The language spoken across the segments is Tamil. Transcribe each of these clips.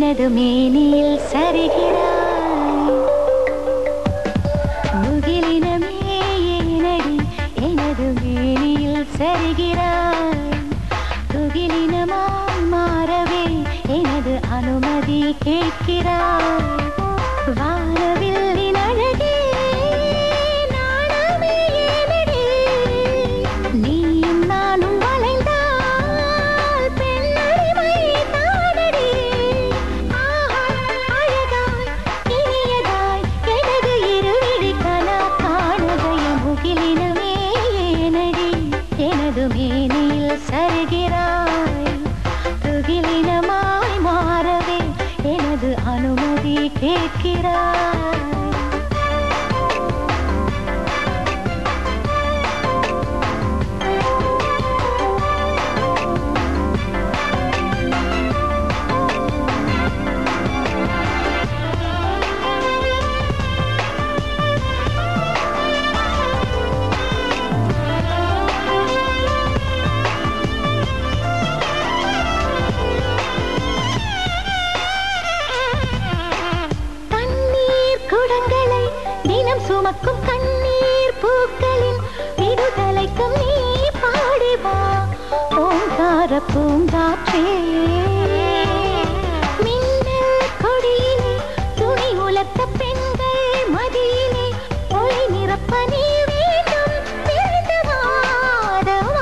எனது மேனியில் சரிகிறாய் முகிலினமே ஏனடி எனது மேனியில் சரிகிறாய் துகிலினமாய் மாறவே எனது அனுமதி கேட்கிறாய் வானவில்லின் அழகே நாணமே ஏனடி நீயும் நானும் வளைந்தால் பெண்ணடிமை தானடி ஆஹா அழகாய் இனியதாய் எனது இருவிழி கனா காணுகைய முகிலினமே ஏனடி எனது மேனியில் சரிகிறாய் துகிலினமாய் மாறவே எனது அனுமதி கேட்கிறாய் தண்ணீர் குடங்களை தினம் சுமக்கும் கண்ணீர் பூக்களின் விடுதலைக்கும் நீ பாடிவா ஓங்கார பூங்காற்றே மின்னல் கொடியிலே துணி உலர்த்த பெண்கள் மதியிலே ஒளி நிரப்ப நீ வேண்டும் பிறந்து வாதவா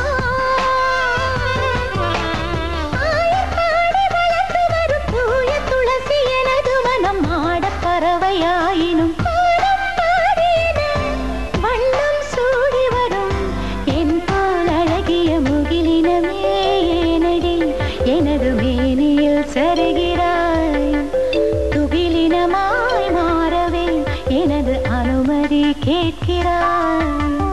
ஆயப்பாடி வளர்ந்து வரும் தூய துளசி எனது மனம் ஆடப் பறவையாயினும் கோலம் பாடின வண்ணம் சூடி வரும் என் போல் அழகிய முகிலினமே ஏனடி எனது மேனியில் சரிகிறாய் துகிலினமாய் மாறவே எனது அனுமதி கேட்கிறாய்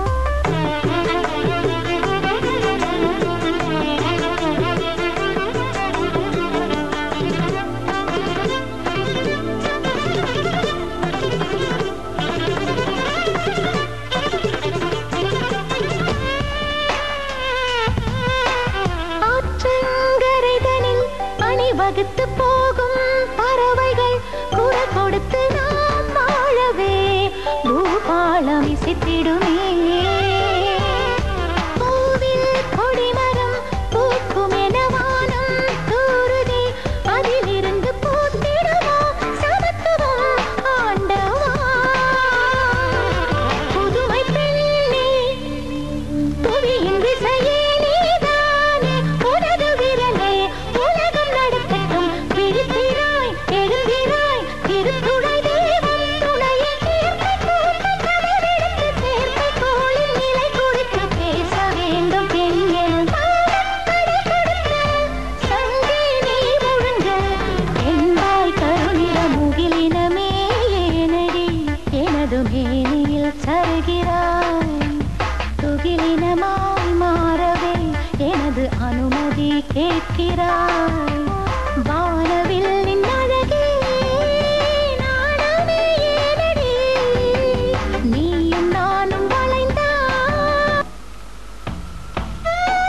ஆற்றங்கரைதனில் அணிவகுத்து போகும் பறவைகள் குரல் கொடுத்து நாம் வாழவே பூபாலம் இசைத்திடுமே பூவில் கொடிமரம் பூக்கும் என வானம் தூருதே அதிலிருந்து பூத்திடுமோ சமத்துவம் ஆண்டவா புதுமை பெண்ணே புவியின் விசையே நீதானே உனது விரலே உலகம் நடக்கட்டும் விழித்திராய் எழுந்திராய் திருத்துணை தெய்வம் துணையை சேர்த்து கூட்டு கதவெடுத்து சேர்த்து கோளின் நிலை குறித்து பேச வேண்டும் பெண் எனும் பாடக்கடல் கொடுத்த சங்கே நீ முழுங்க என்பாய் கருணிர முகிலினமே ஏனடி எனது மேனியில் சருகிறாய் துகிலினமாய் மாறவே எனது அனுமதி கேட்கிறாய்